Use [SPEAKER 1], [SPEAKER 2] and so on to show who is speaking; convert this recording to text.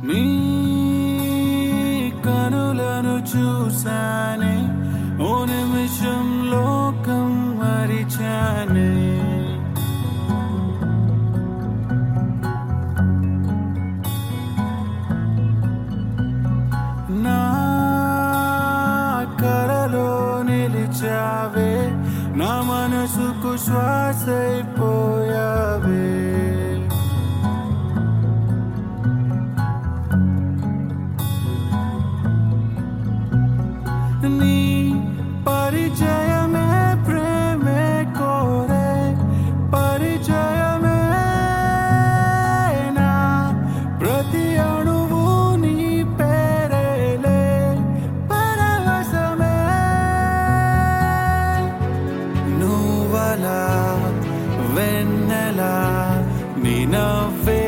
[SPEAKER 1] నీ కనులను చూసానే ఓ నిమిషం లోకం మరిచానే నా కలలో నిలిచావే నా మనసుకు శ్వాసైపోయావే నీ పరిచయమే ప్రేమే కోరే పరిచయమే నా ప్రతి అణువు నీ పేరేలే పరవశమే నువ్వలా వెన్నెలా నీ నవ్వే